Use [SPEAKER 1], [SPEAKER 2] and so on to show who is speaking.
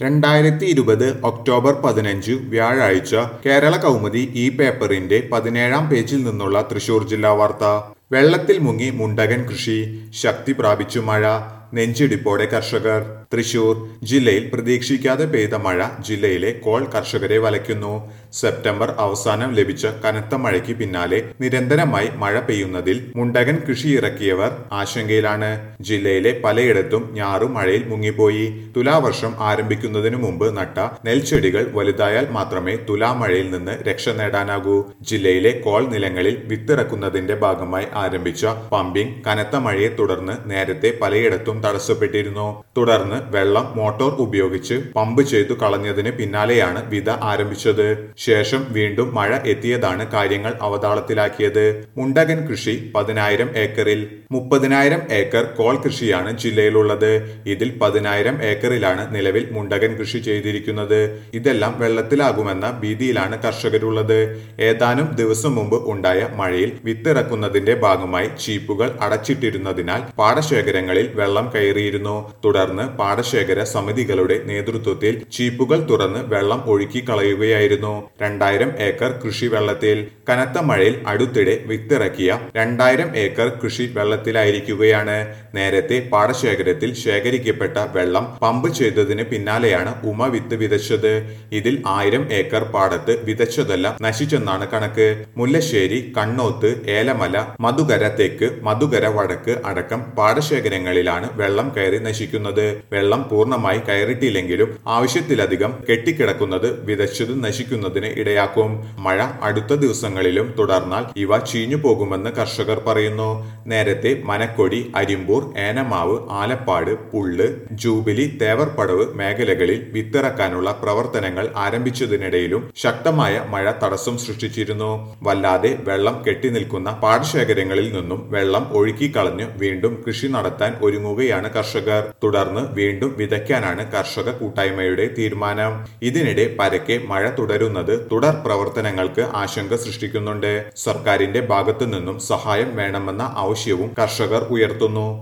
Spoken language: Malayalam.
[SPEAKER 1] രണ്ടായിരത്തി ഇരുപത് ഒക്ടോബർ പതിനഞ്ച് വ്യാഴാഴ്ച കേരള കൗമുദി ഈ പേപ്പറിന്റെ പതിനേഴാം പേജിൽ നിന്നുള്ള തൃശൂർ ജില്ലാ വാർത്ത വെള്ളത്തിൽ മുങ്ങി മുണ്ടകൻ കൃഷി ശക്തി പ്രാപിച്ചു മഴ നെഞ്ചിടിപ്പോടെ കർഷകർ തൃശൂർ ജില്ലയിൽ പ്രതീക്ഷിക്കാതെ പെയ്ത മഴ ജില്ലയിലെ കോൾ കർഷകരെ വലയ്ക്കുന്നു സെപ്റ്റംബർ അവസാനം ലഭിച്ച കനത്ത മഴയ്ക്ക് പിന്നാലെ നിരന്തരമായി മഴ പെയ്യുന്നതിൽ മുണ്ടകൻ കൃഷി ഇറക്കിയവർ ആശങ്കയിലാണ് ജില്ലയിലെ പലയിടത്തും ഞാറു മഴയിൽ മുങ്ങിപ്പോയി തുലാവർഷം ആരംഭിക്കുന്നതിനു മുമ്പ് നട്ട നെൽച്ചെടികൾ വലുതായാൽ മാത്രമേ തുലാമഴയിൽ നിന്ന് രക്ഷ നേടാനാകൂ ജില്ലയിലെ കോൾ നിലങ്ങളിൽ വിത്തിറക്കുന്നതിന്റെ ഭാഗമായി ആരംഭിച്ച പമ്പിംഗ് കനത്ത മഴയെ തുടർന്ന് നേരത്തെ പലയിടത്തും തടസ്സപ്പെട്ടിരുന്നു തുടർന്ന് വെള്ളം മോട്ടോർ ഉപയോഗിച്ച് പമ്പ് ചെയ്തു കളഞ്ഞതിന് പിന്നാലെയാണ് വിത ആരംഭിച്ചത് ശേഷം വീണ്ടും മഴ എത്തിയതാണ് കാര്യങ്ങൾ അവതാളത്തിലാക്കിയത് മുണ്ടകൻ കൃഷി പതിനായിരം ഏക്കറിൽ മുപ്പതിനായിരം ഏക്കർ കോൾ കൃഷിയാണ് ജില്ലയിലുള്ളത് ഇതിൽ പതിനായിരം ഏക്കറിലാണ് നിലവിൽ മുണ്ടകൻ കൃഷി ചെയ്തിരിക്കുന്നത് ഇതെല്ലാം വെള്ളത്തിലാകുമെന്ന ഭീതിയിലാണ് കർഷകരുള്ളത് ഏതാനും ദിവസം മുമ്പ് ഉണ്ടായ മഴയിൽ വിത്തിറക്കുന്നതിന്റെ ഭാഗമായി ചീപ്പുകൾ അടച്ചിട്ടിരുന്നതിനാൽ പാടശേഖരങ്ങളിൽ വെള്ളം കയറിയിരുന്നു തുടർന്ന് പാടശേഖര സമിതികളുടെ നേതൃത്വത്തിൽ ചീപ്പുകൾ തുറന്ന് വെള്ളം ഒഴുക്കി കളയുകയായിരുന്നു രണ്ടായിരം ഏക്കർ കൃഷി വെള്ളത്തിൽ കനത്ത മഴയിൽ അടുത്തിടെ വിത്തിറക്കിയ രണ്ടായിരം ഏക്കർ കൃഷി വെള്ളത്തിലായിരിക്കുകയാണ് നേരത്തെ പാടശേഖരത്തിൽ ശേഖരിക്കപ്പെട്ട വെള്ളം പമ്പ് ചെയ്തതിന് പിന്നാലെയാണ് ഉമ വിത്ത് വിതച്ചത് ഇതിൽ ആയിരം ഏക്കർ പാടത്ത് വിതച്ചതെല്ലാം നശിച്ചെന്നാണ് കണക്ക് മുല്ലശ്ശേരി കണ്ണോത്ത് ഏലമല മധുകര തെക്ക് മധുകര വടക്ക് അടക്കം പാടശേഖരങ്ങളിലാണ് വെള്ളം കയറി നശിക്കുന്നത് വെള്ളം പൂർണ്ണമായി കയറിയിട്ടില്ലെങ്കിലും ആവശ്യത്തിലധികം കെട്ടിക്കിടക്കുന്നത് വിതച്ചത് നശിക്കുന്നതിന് ഇടയാക്കും മഴ അടുത്ത ദിവസങ്ങളിലും തുടർന്നാൽ ഇവ ചീഞ്ഞു പോകുമെന്ന് കർഷകർ പറയുന്നു നേരത്തെ മനക്കൊടി അരിമ്പൂർ ഏനമാവ് ആലപ്പാട് പുള്ള് ജൂബിലി തേവർപ്പടവ് മേഖലകളിൽ വിത്തിറക്കാനുള്ള പ്രവർത്തനങ്ങൾ ആരംഭിച്ചതിനിടയിലും ശക്തമായ മഴ തടസ്സം സൃഷ്ടിച്ചിരുന്നു വല്ലാതെ വെള്ളം കെട്ടിനിൽക്കുന്ന പാടശേഖരങ്ങളിൽ നിന്നും വെള്ളം ഒഴുക്കിക്കളഞ്ഞ് വീണ്ടും കൃഷി നടത്താൻ ഒരുങ്ങുകയാണ് കർഷകർ തുടർന്ന് വീണ്ടും വിതയ്ക്കാനാണ് കർഷക കൂട്ടായ്മയുടെ തീരുമാനം ഇതിനിടെ പരക്കെ മഴ തുടരുന്നത് തുടർ പ്രവർത്തനങ്ങൾക്ക് ആശങ്ക സൃഷ്ടിക്കുന്നുണ്ട് സർക്കാരിന്റെ ഭാഗത്തു നിന്നും സഹായം വേണമെന്ന ആവശ്യവും കർഷകർ ഉയർത്തുന്നു